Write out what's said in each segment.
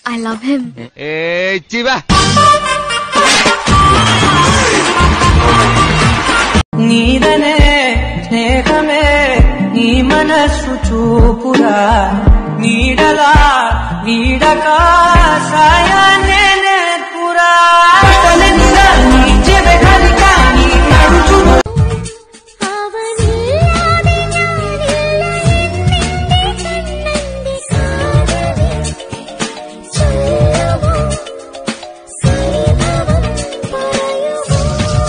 I love him. ഏയ് ചിവ నీదనే స్నేహమే నీ మనస్సు చూపురా నీడలా నీడక సాయాన్నే నేర్పురా తలెందుగా నీ చెబెగలిక నీ నడుచు അവനില്ലാതെ ഞാനില്ല എന്നെന്റെ കണ്ണന്റെ കാതലിൽ ചൊല്ലുമോ സരിതവം പറയുമോ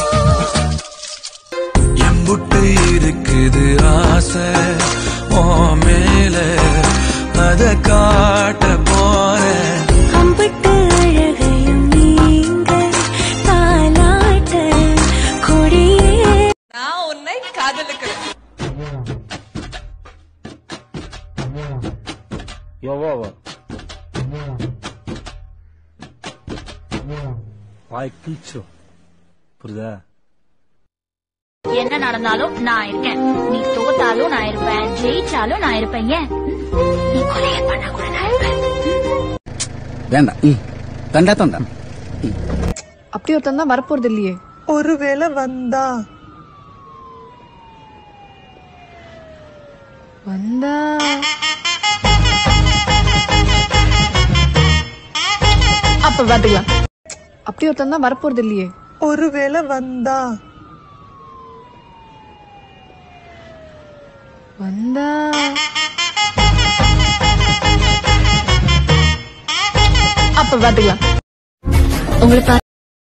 எம்புட்டு இருக்குது ஆசை ஓ மேல அத காட்ட போறேன் அம்பிட்டு அழகையும் நீங்க தாலாட்ட கொடியே நான் உன்னை காதலிக்கிறேன் வாய் கிழிச்சோ புரியுதா என்ன நடந்தாலும் நான் இருக்கேன் நீ தோத்தாலும் நான் இருப்பேன் ஜெயிச்சாலும் நான் இருப்பேன் ஏன் நீ கொலையை பண்ண கூட நான் இருப்பேன் வேண்டாம் ம். தண்டா தண்டா அப்படி ஒருத்தன் தான் வரப்போறது இல்லையே ஒருவேளை வந்தா வந்தா அப்ப பாத்துக்கலாம் அப்படி ஒருத்தன் தான் வரப்போறது இல்லையே ஒருவேளை வந்தா வந்தா அப்ப பாத்துக்கலாம் உங்களை பார்த்து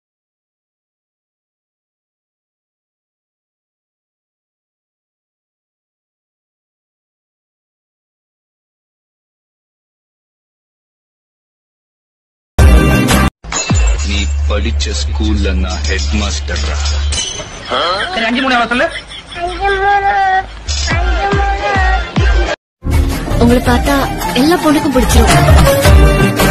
நீ படிச்ச ஸ்கூல்ல நான் ஹெட் மாஸ்டர் உங்களை பார்த்தா எல்லா பொண்ணுக்கும் பிடிச்சிரும்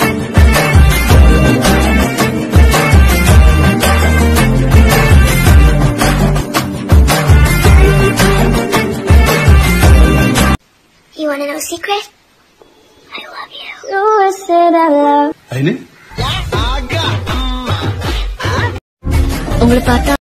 You wanna know a secret? I love you. Oh, I said I love ஐனு உங்களை பார்த்தா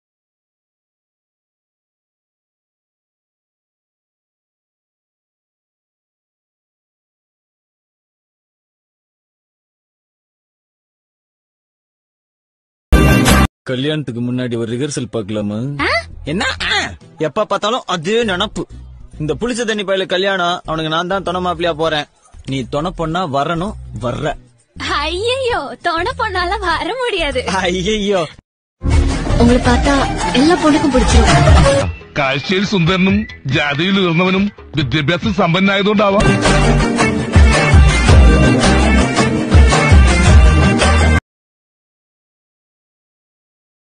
கல்யாணத்துக்கு முன்னாடி ஒரு ரிஹர்சல் பார்க்கலாமா என்ன ஆ? எப்ப பார்த்தாலும் அதே நினப்பு இந்த புளிச்ச தண்ணி பயில கல்யாணம் அவனுக்கு நான் தான் துணை மாப்பிளையா போறேன் நீ துணை பொண்ணா வரணும் வர்ற ஐயோ தொணை பொண்ணால வர முடியாது ஐயோ உங்களை பார்த்தா எல்லா பொண்ணுக்கும் பிடிச்சிரும் കാഴ്ചയിൽ സുന്ദരനും ജാതിയിൽ ഉയർന്നവനും വിദ്യാഭ്യാസം സമ്പന്നായതുകൊണ്ടാവാം